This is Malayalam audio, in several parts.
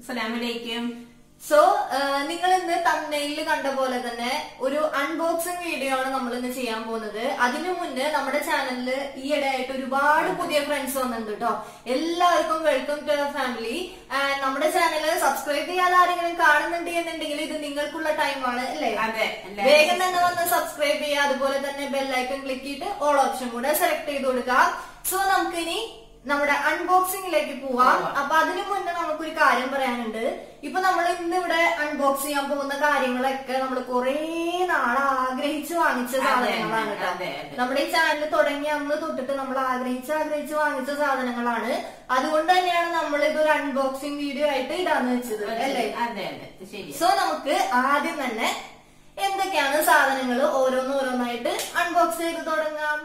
അസ്സലാമലൈക്കും സോ നിങ്ങൾ ഇന്ന് തമ്മനയിൽ കണ്ട പോലെ തന്നെ ഒരു അൺബോക്സിംഗ് വീഡിയോ ആണ് നമ്മൾ ഇന്ന് ചെയ്യാൻ പോകുന്നത് അതിനു മുന്നേ നമ്മുടെ ചാനലിൽ ഈയിടെ ആയിട്ട് ഒരുപാട് പുതിയ ഫ്രണ്ട്സ് വന്നിട്ടുണ്ട് കേട്ടോ എല്ലാവർക്കും വെൽക്കം ടു ഫാമിലി നമ്മുടെ ചാനൽ സബ്സ്ക്രൈബ് ചെയ്യാതെ ആരെങ്കിലും കാണുന്നുണ്ട് എന്നുണ്ടെങ്കിൽ ഇത് നിങ്ങൾക്കുള്ള ടൈമാണ് അല്ലേ അതെ എല്ലാവരും വേഗം തന്നെ വന്ന് സബ്സ്ക്രൈബ് ചെയ്യുക അതുപോലെ തന്നെ ബെല്ലൈക്കൺ ക്ലിക്ക് ചെയ്തിട്ട് ഓൾ ഓപ്ഷൻ കൂടെ സെലക്ട് ചെയ്ത് കൊടുക്കുക സോ നമുക്കിനി നമ്മുടെ അൺബോക്സിംഗിലേക്ക് പോവാം പോവാം. അപ്പൊ അതിനു മുന്നേ നമുക്കൊരു കാര്യം പറയാനുണ്ട് ഇപ്പൊ നമ്മൾ ഇന്ന് ഇവിടെ അൺബോക്സ് ചെയ്യാൻ പോകുന്ന കാര്യങ്ങളൊക്കെ നമ്മൾ കുറെ നാൾ ആഗ്രഹിച്ച് വാങ്ങിച്ച അതെ, സാധനങ്ങളാണ് കേട്ടോ അതെ, അതെ. നമ്മുടെ ഈ ചാനൽ തുടങ്ങിയ അന്ന് തൊട്ടിട്ട് നമ്മൾ ആഗ്രഹിച്ച് ആഗ്രഹിച്ച് വാങ്ങിച്ച സാധനങ്ങളാണ് അതുകൊണ്ട് തന്നെയാണ് നമ്മൾ ഇതൊരു അൺബോക്സിംഗ് വീഡിയോ ആയിട്ട് ഇടാന്ന് വെച്ചത് അല്ലേ അതെ അതെ ശരി സോ നമുക്ക് ആദ്യം തന്നെ എന്തൊക്കെയാണ് സാധനങ്ങൾ ഓരോന്നോരോന്നായിട്ട് അൺബോക്സ് ചെയ്ത് തുടങ്ങാം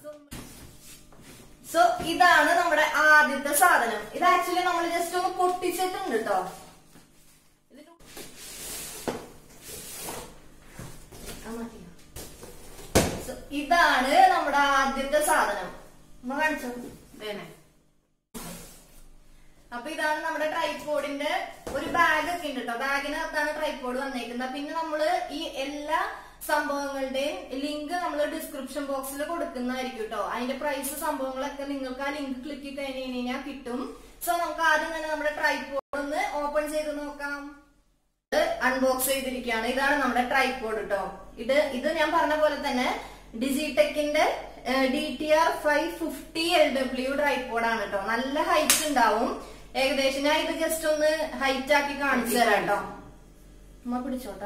സോ ഇതാണ് നമ്മുടെ ആദ്യത്തെ സാധനം ഇത് ആക്ച്വലി നമ്മൾ ജസ്റ്റ് ഒന്ന് പൊട്ടിച്ചിട്ടുണ്ട് കേട്ടോ ഇതാണ് നമ്മുടെ ആദ്യത്തെ സാധനം ഒന്ന് കാണിച്ചോ ഇതന്നെ. അപ്പൊ ഇതാണ് നമ്മുടെ ട്രൈപോഡിന്റെ ഒരു ബാഗ് ഒക്കെ ഉണ്ട് കേട്ടോ ബാഗിനകത്താണ് ട്രൈപോഡ് വന്നേക്കുന്നത് പിന്നെ നമ്മള് ഈ എല്ലാ സംഭവങ്ങളുടെയും ലിങ്ക് നമ്മൾ ഡിസ്ക്രിപ്ഷൻ ബോക്സിൽ കൊടുക്കുന്നതായിരിക്കും കേട്ടോ അതിന്റെ പ്രൈസ് സംഭവങ്ങളൊക്കെ നിങ്ങൾക്ക് ആ ലിങ്ക് ക്ലിക്ക് കഴിഞ്ഞ് കഴിഞ്ഞാൽ കിട്ടും സോ നമുക്ക് ആദ്യം തന്നെ നമ്മുടെ ട്രൈപോഡ് ഒന്ന് ഓപ്പൺ ചെയ്ത് നോക്കാം അൺബോക്സ് ചെയ്തിരിക്കുകയാണ് ഇതാണ് നമ്മുടെ ട്രൈപോഡ് കേട്ടോ ഇത് ഇത് ഞാൻ പറഞ്ഞ പോലെ തന്നെ ഡിജിടെക്കിന്റെ D T R five fifty L W tripod ആണ് കേട്ടോ നല്ല ഹൈറ്റ് ഉണ്ടാവും ഏകദേശം ഞാൻ ഇത് ജസ്റ്റ് ഒന്ന് ഹൈറ്റ് ആക്കി കാണിച്ചു തരാം കേട്ടോ ഉമ്മ പിടിച്ചോട്ടാ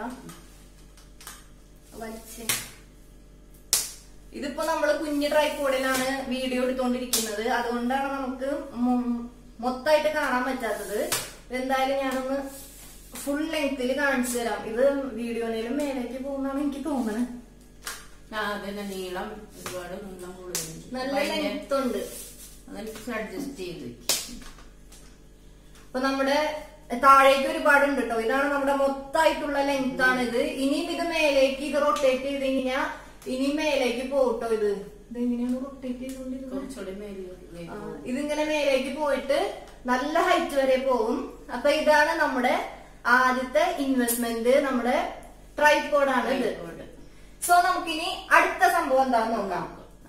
വലിച്ച് ഇതിപ്പോ നമ്മള് കുഞ്ഞ് ട്രൈപോഡിലാണ് വീഡിയോ എടുത്തോണ്ടിരിക്കുന്നത് അതുകൊണ്ടാണ് നമുക്ക് മൊ- മൊത്തമായിട്ട് കാണാൻ പറ്റാത്തത് എന്തായാലും ഞാനൊന്ന് ഫുൾ ലെങ്തിൽ കാണിച്ചു തരാം ഇത് വീഡിയോയിലും മേലേക്ക് പോകുന്നതാണ് എനിക്ക് തോന്നുന്നത് ആ അതിന്റെ നീളം ഒരുപാട് നീളം കൂടുതലുണ്ട് നല്ല അപ്പൊ അതിന്റെ ലെങ്ത് ഉണ്ട് അതനുസരിച്ച് അഡ്ജസ്റ്റ് ചെയ്ത് വെക്ക്. അപ്പൊ നമ്മുടെ താഴേക്ക് ഒരുപാടുണ്ട് കേട്ടോ ഇതാണ് നമ്മുടെ മൊത്തമായിട്ടുള്ള ലെങ്ത് ആണ് ഇത് ഇനിയും ഇത് മേലേക്ക് ഇത് റൊട്ടേറ്റ് ചെയ്ത് കഴിഞ്ഞാൽ ഇനി മേലേക്ക് പോട്ടോ ഇത് ഇത് എങ്ങനെയാണ് റൊട്ടേറ്റ് ചെയ്തുകൊണ്ടിരുന്നത് കുറച്ചുകൂടി മേലെ ആ, ഇതിങ്ങനെ മേലേക്ക് പോയിട്ട് നല്ല ഹൈറ്റ് വരെ പോകും അപ്പൊ ഇതാണ് നമ്മുടെ ആദ്യത്തെ ഇൻവെസ്റ്റ്മെന്റ് നമ്മുടെ ട്രൈപോഡ് ആണ് ഇത് സോ നമുക്കിനി അടുത്ത സംഭവം എന്താന്ന് നോക്കാം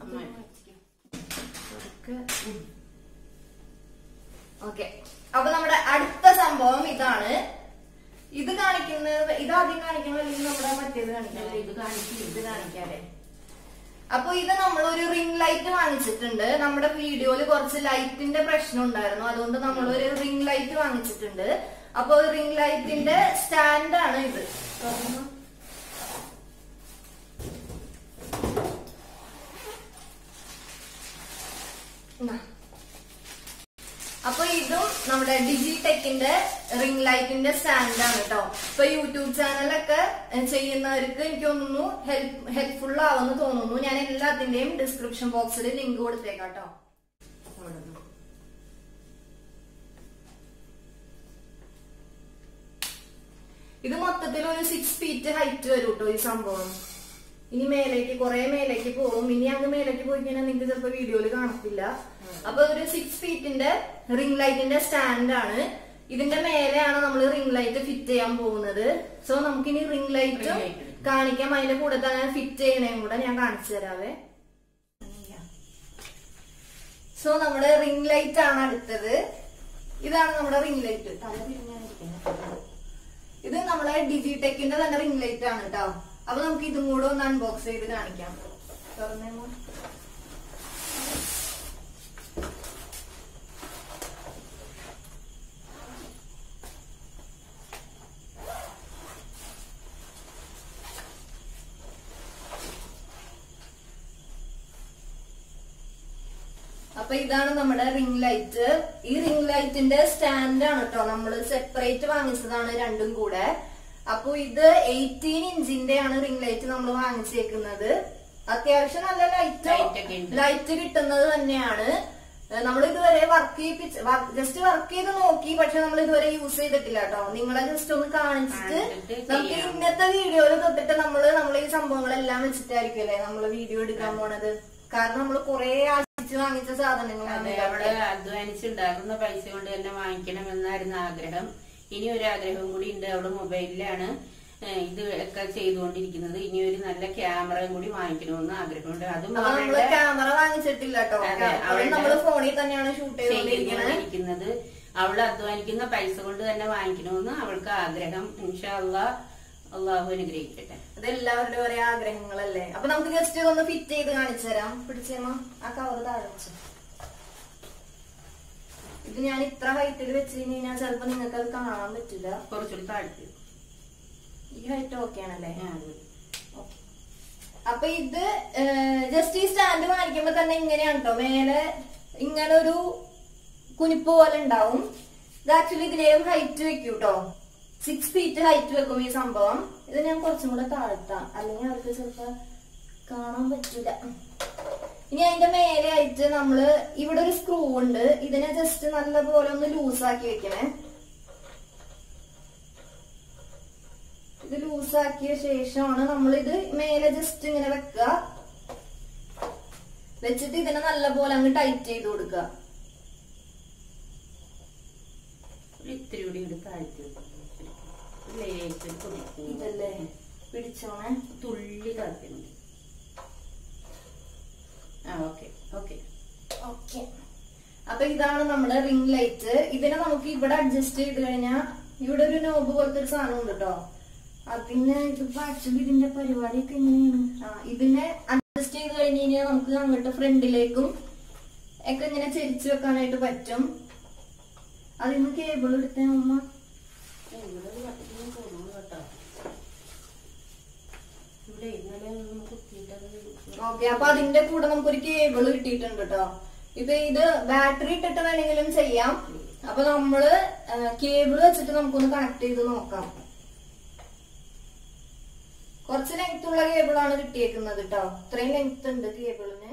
ഓക്കെ അപ്പൊ നമ്മുടെ അടുത്ത സംഭവം ഇതാണ് ഇത് കാണിക്കുന്നത് ഇത് ആദ്യം കാണിക്കണം അല്ലെങ്കിൽ നമ്മുടെ മറ്റേത് കാണിക്കണം ഇത് കാണിക്കും ഇത് കാണിക്കാല്ലേ അപ്പൊ ഇത് നമ്മൾ ഒരു റിംഗ് ലൈറ്റ് വാങ്ങിച്ചിട്ടുണ്ട് നമ്മുടെ വീഡിയോയിൽ കുറച്ച് ലൈറ്റിന്റെ പ്രശ്നം ഉണ്ടായിരുന്നു അതുകൊണ്ട് നമ്മൾ ഒരു റിംഗ് ലൈറ്റ് വാങ്ങിച്ചിട്ടുണ്ട് അപ്പൊ റിംഗ് ലൈറ്റിന്റെ സ്റ്റാൻഡ് ആണ് ഇത് തുറന്നോ? എന്നാ. അപ്പൊ ഇതും നമ്മുടെ ഡിജിടെക്കിന്റെ റിംഗ് ലൈറ്റിന്റെ സ്റ്റാൻഡ് ആണ് കേട്ടോ ഇപ്പൊ യൂട്യൂബ് ചാനലൊക്കെ എഹ്, ചെയ്യുന്നവർക്ക് എനിക്ക് തോന്നുന്നു ഹെൽപ്പ് ഹെൽപ്ഫുൾ ആവുമെന്ന് തോന്നുന്നു ഞാൻ എല്ലാത്തിന്റെയും ഡിസ്ക്രിപ്ഷൻ ബോക്സിൽ ലിങ്ക് കൊടുത്തേക്കാം കേട്ടോ ഇത് മൊത്തത്തിൽ ഒരു സിക്സ് ഫീറ്റ് ഹൈറ്റ് വരും കേട്ടോ ഈ സംഭവം ഇനി മേലേക്ക് കുറെ മേലേക്ക് പോകും ഇനി അങ്ങ് മേലേക്ക് പോയി കഴിഞ്ഞാൽ നിങ്ങൾക്ക് ചിലപ്പോ വീഡിയോയിൽ കാണത്തില്ല അപ്പൊ ഒരു സിക്സ് ഫീറ്റിന്റെ റിംഗ് ലൈറ്റിന്റെ സ്റ്റാൻഡ് ആണ് ഇതിന്റെ മേലെയാണ് നമ്മൾ റിംഗ് ലൈറ്റ് ഫിറ്റ് ചെയ്യാൻ പോകുന്നത് സോ നമുക്കിനി റിംഗ് ലൈറ്റും Ring light എടുക്കാം. കാണിക്കാം അതിന്റെ കൂടെ തന്നെ ഫിറ്റ് ചെയ്യണേയും കൂടെ ഞാൻ കാണിച്ചു തരാവേ സോ നമ്മുടെ റിംഗ് ലൈറ്റ് ആണ് അടുത്തത് ഇതാണ് നമ്മുടെ റിംഗ് ലൈറ്റ് തല തിരിഞ്ഞായിരിക്കുന്നത് ഇത് നമ്മളെ ഡിജിടെക്കിന്റെ തന്നെ റിംഗ് ലൈറ്റ് ആണ് കേട്ടോ അപ്പൊ നമുക്ക് ഇതും കൂടെ ഒന്ന് അൺബോക്സ് ചെയ്ത് കാണിക്കാം തുറന്നേ മോൻ. അപ്പൊ ഇതാണ് നമ്മുടെ റിംഗ് ലൈറ്റ് ഈ റിംഗ് ലൈറ്റിന്റെ സ്റ്റാൻഡ് ആണ് കേട്ടോ നമ്മൾ സെപ്പറേറ്റ് വാങ്ങിച്ചതാണ് രണ്ടും കൂടെ അപ്പൊ ഇത് എയ്റ്റീൻ ഇഞ്ചിന്റെ ആണ് റിംഗ് ലൈറ്റ് നമ്മൾ വാങ്ങിച്ചേക്കുന്നത് അത്യാവശ്യം നല്ല Light ഒക്കെ ലൈറ്റ് ഉണ്ട്. ലൈറ്റ് കിട്ടുന്നത് തന്നെയാണ് നമ്മൾ ഇതുവരെ വർക്ക് ചെയ്യിപ്പിച്ച് ജസ്റ്റ് വർക്ക് ചെയ്ത് നോക്കി പക്ഷെ നമ്മൾ ഇതുവരെ യൂസ് ചെയ്തിട്ടില്ല കേട്ടോ നിങ്ങളെ ജസ്റ്റ് ഒന്ന് കാണിച്ചിട്ട് കാണിച്ചിട്ട് നമുക്ക് ചെയ്യാം. ഇന്നത്തെ വീഡിയോയിൽ തൊട്ടിട്ട് നമ്മള് നമ്മൾ ഈ സംഭവങ്ങളെല്ലാം വെച്ചിട്ടായിരിക്കും അല്ലേ നമ്മള് വീഡിയോ എടുക്കാൻ പോണത് കാരണം നമ്മൾ കുറെ ആശിച്ച് വാങ്ങിച്ച സാധനങ്ങളാണ് അതെ ഇതൊക്കെ. അവിടെ അധ്വാനിച്ചുണ്ടാക്കുന്ന പൈസ കൊണ്ട് തന്നെ വാങ്ങിക്കണം എന്നായിരുന്നു ആഗ്രഹം ഇനി ഒരു ആഗ്രഹവും കൂടി ഉണ്ട് അവള് മൊബൈലിലാണ് ഏഹ്, ഇത് ഒക്കെ ചെയ്തുകൊണ്ടിരിക്കുന്നത് ഇനി ഒരു നല്ല ക്യാമറയും കൂടി വാങ്ങിക്കണമെന്ന് ആഗ്രഹമുണ്ട് അതും അപ്പൊ നമ്മള് അവളുടെ ക്യാമറ വാങ്ങിച്ചിട്ടില്ല കേട്ടോ അതെ, അതും അവളുടെ- നമ്മള് ഫോണിൽ തന്നെയാണ് ഷൂട്ട് ചെയ്തുകൊണ്ടിരിക്കുന്നത് ചെയ്തുകൊണ്ടിരിക്കുന്നത് അവൾ അധ്വാനിക്കുന്ന പൈസ കൊണ്ട് തന്നെ വാങ്ങിക്കണമെന്ന് അവൾക്ക് ആഗ്രഹം ഇൻഷാ അള്ളാ അള്ളാഹു അനുഗ്രഹിക്കട്ടെ അത് എല്ലാവരുടെ ഒരേ ആഗ്രഹങ്ങളല്ലേ അപ്പൊ നമുക്ക് ജസ്റ്റ് ഇതൊന്ന് ഫിറ്റ് ചെയ്ത് കാണിച്ചു തരാം പിടിച്ചേമ്മ ആ കവർ താഴെ വെച്ചു ഇത് ഞാൻ ഇത്ര ഹൈറ്റിൽ വെച്ച് കഴിഞ്ഞാൽ ചിലപ്പോ നിങ്ങൾക്ക് അത് കാണാൻ പറ്റില്ല കുറച്ചുകൂടി താഴ്ത്തി ഈ ഹൈറ്റ് ഓക്കെ ആണല്ലേ ആ, അത്. Okay. അപ്പൊ ഇത് ജസ്റ്റ് ഈ സ്റ്റാൻഡ് വാങ്ങിക്കുമ്പോ തന്നെ ഇങ്ങനെയാണ് കേട്ടോ മേലെ ഇങ്ങനെ ഒരു കുനിപ്പ് പോലെ ഉണ്ടാവും ഇത് ആക്ച്വലി ഇതിലേയും ഹൈറ്റ് വെക്കും കേട്ടോ സിക്സ് ഫീറ്റ് ഹൈറ്റ് വെക്കും ഈ സംഭവം ഇത് ഞാൻ കുറച്ചും കൂടെ താഴ്ത്താം അല്ലെങ്കിൽ അവർക്ക് ചിലപ്പോ കാണാൻ പറ്റില്ല ഇനി അതിന്റെ മേലെ ആയിട്ട് നമ്മള് ഇവിടെ ഒരു സ്ക്രൂ ഉണ്ട് ഇതിനെ ജസ്റ്റ് നല്ലപോലെ ഒന്ന് ലൂസാക്കി വെക്കണേ ഇത് ലൂസാക്കിയ ശേഷമാണ് നമ്മൾ ഇത് മേലെ ജസ്റ്റ് ഇങ്ങനെ വെക്കുക വെച്ചിട്ട് ഇതിനെ നല്ലപോലെ അങ്ങ് ടൈറ്റ് ചെയ്ത് കൊടുക്കുക ഒരു ഇത്തിരി കൂടി ഇവിടെ താഴ്ത്തി വെക്കണം. ഒരു ലേശം കുടിക്കും. ഇതല്ലേ പിടിച്ചോണേ തുള്ളി താഴ്ത്തി മതി ആ ഓക്കെ ഓക്കെ ഓക്കെ അപ്പൊ ഇതാണ് നമ്മുടെ റിംഗ് ലൈറ്റ് ഇതിനെ നമുക്ക് ഇവിടെ അഡ്ജസ്റ്റ് ചെയ്ത് കഴിഞ്ഞാൽ ഇവിടെ ഒരു നോബ് പോലത്തെ ഒരു സാധനം ഉണ്ട് കേട്ടോ അതിന് ഇതിപ്പോ ആക്ച്വലി ഇതിന്റെ പരിപാടിയൊക്കെ എങ്ങനെയാണ് ആ ഇതിനെ അഡ്ജസ്റ്റ് ചെയ്ത് കഴിഞ്ഞ് കഴിഞ്ഞാൽ നമുക്ക് അങ്ങോട്ട് ഫ്രണ്ടിലേക്കും ഒക്കെ ഇങ്ങനെ ചെരിച്ചു വെക്കാനായിട്ട് പറ്റും അതിന് കേബിൾ എടുത്തേ അമ്മ ഇവിടെ ഒരു കട്ടിലിന് തോന്നുന്നു കേട്ടോ ഇവിടെ ഇന്നലെ ഒന്ന് കുത്തിയിട്ടത് ഓക്കെ അപ്പൊ അതിന്റെ കൂടെ നമുക്കൊരു കേബിൾ കിട്ടിയിട്ടുണ്ട് കേട്ടോ ഇത് ഇത് ബാറ്ററി ഇട്ടിട്ട് വേണമെങ്കിലും ചെയ്യാം അപ്പൊ നമ്മള് കേബിൾ വെച്ചിട്ട് നമുക്കൊന്ന് കണക്ട് ചെയ്ത് നോക്കാം കുറച്ച് ലെങ്ത് ഉള്ള കേബിളാണ് കിട്ടിയേക്കുന്നത് കേട്ടോ ഇത്രയും ലെങ്ത് ഉണ്ട് കേബിളിന്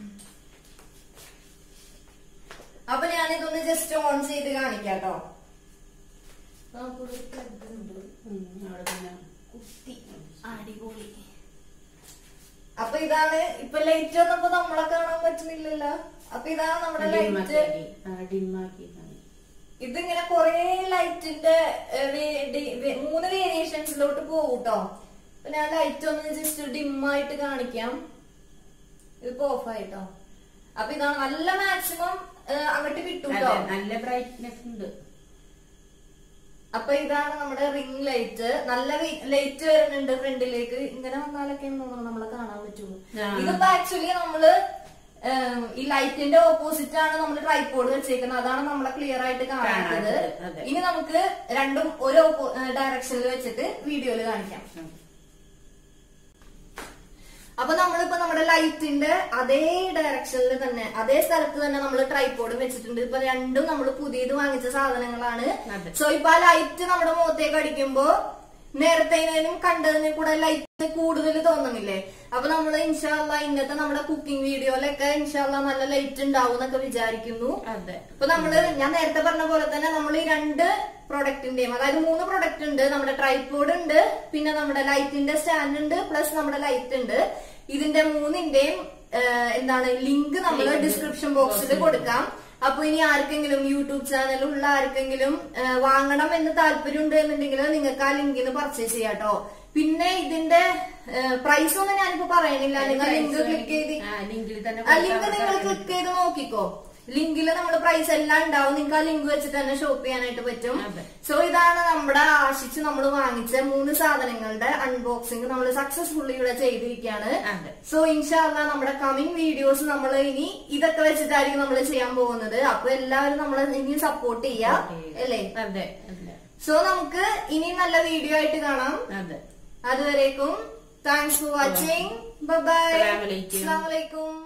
അപ്പൊ ഞാനിതൊന്ന് ജസ്റ്റ് ഓൺ ചെയ്ത് കാണിക്കാം കേട്ടോ നമുക്കിവിടെ ഒരു plug ഉണ്ട്. ഉം, അവിടെ പിന്നെ കുത്തി അടിപൊളി അപ്പൊ ഇതാണ് ഇപ്പൊ ലൈറ്റ് വന്നപ്പോ നമ്മളെ കാണാൻ പറ്റുന്നില്ലല്ലോ അപ്പൊ ഇതാണ് നമ്മുടെ ലൈറ്റ് ഡിമ്മാക്കി ആ ഡിമ്മാക്കി കാണി. ഇതിങ്ങനെ കൊറേ ലൈറ്റിന്റെ ഏഹ്, വേ- ഡി- വേ- മൂന്ന് വേരിയേഷൻസിലോട്ട് പോകും കേട്ടോ അപ്പൊ ഞാൻ ലൈറ്റ് ഒന്ന് ജസ്റ്റ് ഡിം ആയിട്ട് കാണിക്കാം ഇതിപ്പോ ഓഫ് ആയിട്ടോ അപ്പൊ ഇതാണ് നല്ല മാക്സിമം അങ്ങോട്ട് കിട്ടും അതെ, കേട്ടോ നല്ല ബ്രൈറ്റ്നെസ് ഉണ്ട് അപ്പൊ ഇതാണ് നമ്മുടെ റിംഗ് ലൈറ്റ് നല്ല ലൈറ്റ് വരുന്നുണ്ട് ഫ്രണ്ടിലേക്ക് ഇങ്ങനെ വന്നാലൊക്കെ തോന്നുന്നു നമ്മളെ കാണാൻ പറ്റുള്ളൂ ആ. ഇതിപ്പോ ആക്ച്വലി നമ്മള് ഏം, ഈ ലൈറ്റിന്റെ ഓപ്പോസിറ്റ് ആണ് നമ്മൾ ട്രൈപ്പോഡ് വെച്ചേക്കുന്നത് അതാണ് നമ്മളെ ക്ലിയർ ആയിട്ട് കാണുന്നത് കാണാത്തത്, അതെ. ഇനി നമുക്ക് രണ്ടും ഒരു ഡയറക്ഷനിൽ വെച്ചിട്ട് വീഡിയോയിൽ കാണിക്കാം അപ്പൊ നമ്മളിപ്പോ നമ്മുടെ ലൈറ്റിന്റെ അതേ ഡയറക്ഷനിൽ തന്നെ അതേ സ്ഥലത്ത് തന്നെ നമ്മൾ ട്രൈപ്പോഡ് വെച്ചിട്ടുണ്ട് ഇപ്പൊ രണ്ടും നമ്മൾ പുതിയത് വാങ്ങിച്ച സാധനങ്ങളാണ് അതെ. സോ ഇപ്പൊ ആ ലൈറ്റ് നമ്മുടെ മുഖത്തേക്ക് അടിക്കുമ്പോ നേരത്തേനും കണ്ടതിന് കൂടെ ലൈറ്റ് കൂടുതൽ തോന്നണില്ലേ അപ്പൊ നമ്മൾ ഇൻഷാല്ല ഇന്നത്തെ നമ്മുടെ കുക്കിംഗ് വീഡിയോയിലൊക്കെ ഇൻഷാല്ല നല്ല ലൈറ്റ് ഉണ്ടാവും എന്നൊക്കെ വിചാരിക്കുന്നു അതെ ഇപ്പൊ നമ്മള് ഞാൻ നേരത്തെ പറഞ്ഞ പോലെ തന്നെ നമ്മൾ ഈ രണ്ട് പ്രൊഡക്റ്റിന്റെയും അതായത് മൂന്ന് പ്രൊഡക്റ്റ് ഉണ്ട് നമ്മുടെ ട്രൈപോഡ് ഉണ്ട് പിന്നെ നമ്മുടെ ലൈറ്റിന്റെ സ്റ്റാൻഡ് ഉണ്ട് പ്ലസ് നമ്മുടെ ലൈറ്റ് ഉണ്ട് ഇതിന്റെ മൂന്നിന്റെയും ഏഹ്, എന്താണ് ലിങ്ക് നമ്മൾ Link ഡിസ്ക്രിപ്ഷൻ ബോക്സിൽ box ൽ കൊടുക്കാം അപ്പൊ ഇനി ആർക്കെങ്കിലും യൂട്യൂബ് ചാനൽ ഉള്ള ആർക്കെങ്കിലും ഏഹ്, വാങ്ങണം എന്ന് താല്പര്യം ഉണ്ട് എന്നുണ്ടെങ്കിൽ നിങ്ങൾക്ക് ആ ലിങ്കിന് പർച്ചേസ് ചെയ്യാം കേട്ടോ പിന്നെ ഇതിന്റെ പ്രൈസ് ഒന്നും ഞാനിപ്പോ പറയണില്ല നിങ്ങൾ ലിങ്ക് ക്ലിക്ക് ചെയ്ത് ആ, ലിങ്കിൽ തന്നെ ആ ലിങ്ക് കൊടുത്താൽ നിങ്ങൾ മതി. ക്ലിക്ക് ചെയ്ത് നോക്കിക്കോ ലിങ്കിൽ നമ്മുടെ പ്രൈസ് എല്ലാം ഉണ്ടാവും നിങ്ങൾക്ക് ആ ലിങ്ക് വെച്ചിട്ട് തന്നെ ഷോപ്പ് ചെയ്യാനായിട്ട് പറ്റും അതെ. സോ ഇതാണ് നമ്മുടെ ആശിച്ച് നമ്മൾ വാങ്ങിച്ച മൂന്ന് സാധനങ്ങളുടെ അൺബോക്സിംഗ് നമ്മൾ സക്സസ്ഫുള്ളി ഇവിടെ ചെയ്തിരിക്കുകയാണ് അതെ സോ ഇൻഷാല്ല നമ്മുടെ കമ്മിങ് വീഡിയോസ് നമ്മൾ ഇനി ഇതൊക്കെ വെച്ചിട്ടായിരിക്കും നമ്മൾ ചെയ്യാൻ പോകുന്നത് അപ്പൊ എല്ലാവരും നമ്മളെ ഇനി സപ്പോർട്ട് ചെയ്യാ അല്ലേ അതെ അതെ സോ നമുക്ക് ഇനി നല്ല വീഡിയോ ആയിട്ട് കാണാം അതെ അതുവരേക്കും താങ്ക്സ് ഫോർ വാച്ചിങ് ബൈ അസ്സലാമലൈക്കും. അസ്സലാമലൈക്കും